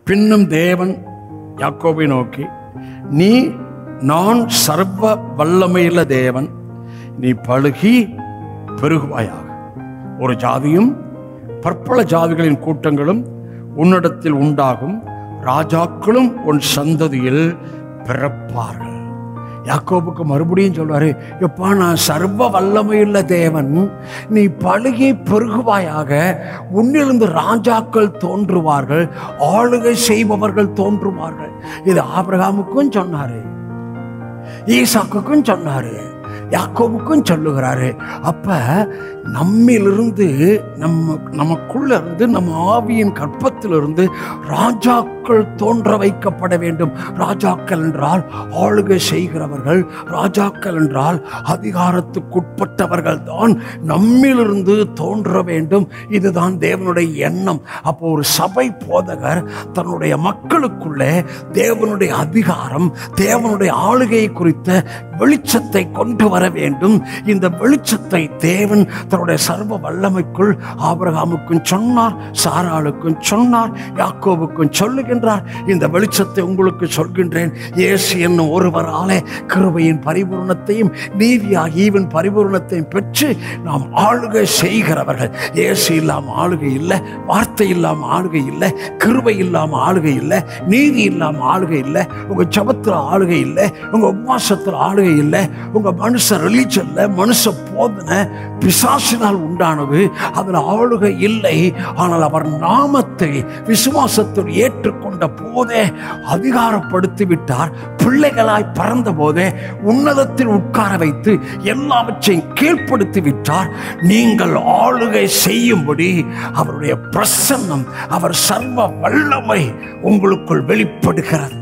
பின்னும் தேவன் யாக்கோபை நோக்கி நீ நான் சர்வ வல்லமையுள்ள தேவன் நீ பழுகி பெருகுவாயாக ஒரு ஜாதியும் பற்பல ஜாதிகளின் கூட்டங்களும் உன்னிடத்தில் உண்டாகும் ராஜாக்களும் உன் சந்ததியில் பிறப்பார்கள் யாக்கோபுக்கு மறுபடியும் சொல்வாரு எப்பா நான் சர்வ வல்லமையுள்ள தேவன் நீ பழுகி பெருகுவாயாக உன்னிலிருந்து ராஜாக்கள் தோன்றுவார்கள் ஆளுகை செய்பவர்கள் தோன்றுவார்கள் இது ஆபிரகாமுக்கும் சொன்னாரு ஈசாக்குக்கும் சொன்னாரு யாக்கோபுக்கும் சொல்லுகிறாரு அப்ப நம்மிலிருந்து நம்ம நமக்குள்ள இருந்து நம்ம ஆவியின் கற்பத்திலிருந்து ராஜாக்கள் தோன்ற வைக்கப்பட வேண்டும் ராஜாக்கள் என்றால் ஆளுகை செய்கிறவர்கள் ராஜாக்கள் என்றால் அதிகாரத்துக்குட்பட்டவர்கள் தான் நம்மிலிருந்து தோன்ற வேண்டும் இதுதான் தேவனுடைய எண்ணம் அப்போ ஒரு சபை போதகர் தன்னுடைய மக்களுக்குள்ளே தேவனுடைய அதிகாரம் தேவனுடைய ஆளுகையை குறித்த வெளிச்சத்தை கொண்டு வர வேண்டும் இந்த வெளிச்சத்தை தேவன் தன்னுடைய சர்வ வல்லமைக்குள் ஆபிரகாமுக்கும் சொன்னார் சாராளுக்கும் சொன்னார் யாக்கோவுக்கும் சொல்லுகின்றார் இந்த வெளிச்சத்தை உங்களுக்கு சொல்கின்றேன் இயேசு என்னும் ஒருவராலே கிருபையின் பரிபூரணத்தையும் நீதியாக ஈவன் பரிபூரணத்தையும் பெற்று நாம் ஆளுகை செய்கிறவர்கள் இயேசு இல்லாம ஆளுகை இல்லை வார்த்தை இல்லாம ஆளுகை இல்லை கிருபை இல்லாம ஆளுகை இல்லை நீதி இல்லாம ஆளுகை இல்லை உங்க ஜபத்துல ஆளுகை இல்லை உங்க உபவாசத்துல ஆளுகை இல்லை உங்க மனுஷ ரிலீஜன்ல மனுஷ போதனை பிசாசினால் உண்டானது அதில் ஆளுகை இல்லை ஆனால் அவர் நாமத்தை விசுவாசத்தில் ஏற்றுக்கொண்ட போதே அதிகாரப்படுத்தி விட்டார் பிள்ளைகளாய் பறந்த போதே உன்னதத்தில் உட்கார வைத்து எல்லாவற்றையும் கீழ்ப்படுத்தி விட்டார் நீங்கள் ஆளுகை செய்யும்படி அவருடைய பிரசன்னம் அவர் சர்வ வல்லமை உங்களுக்குள் வெளிப்படுகிறது